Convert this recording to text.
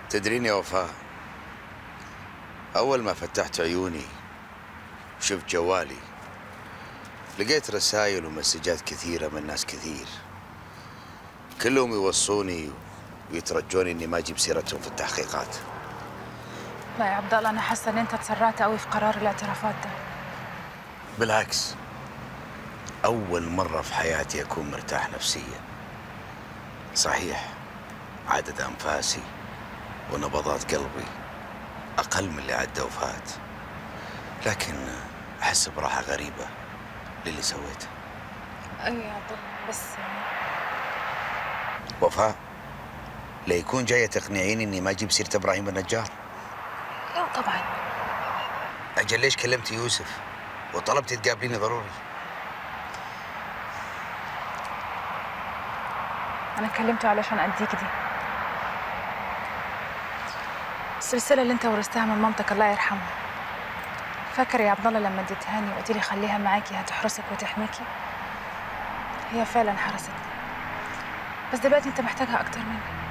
تدرين يا وفاء أول ما فتحت عيوني وشفت جوالي لقيت رسائل ومسجات كثيرة من ناس كثير كلهم يوصوني ويترجوني إني ما أجيب سيرتهم في التحقيقات لا يا عبد الله انا حاسه ان انت تسرعت قوي في قرار الاعترافات ده بالعكس أول مرة في حياتي أكون مرتاح نفسيا صحيح عدد أنفاسي ونبضات قلبي أقل من اللي عدى وفات لكن أحس براحة غريبة للي سويته ايوه يا عبد الله بس وفاء لا يكون جاية تقنعيني إني ما أجيب سيرة إبراهيم النجار لا طبعا أجل ليش كلمت يوسف وطلبتي تقابليني ضروري انا كلمته علشان اديك دي السلسله اللي انت ورثتها من مامتك الله يرحمها فاكر يا عبد الله لما اديتهاني وقلت لي خليها معاكي هتحرسك وتحميكي هي فعلا حرستني بس دلوقتي انت محتاجها اكتر مني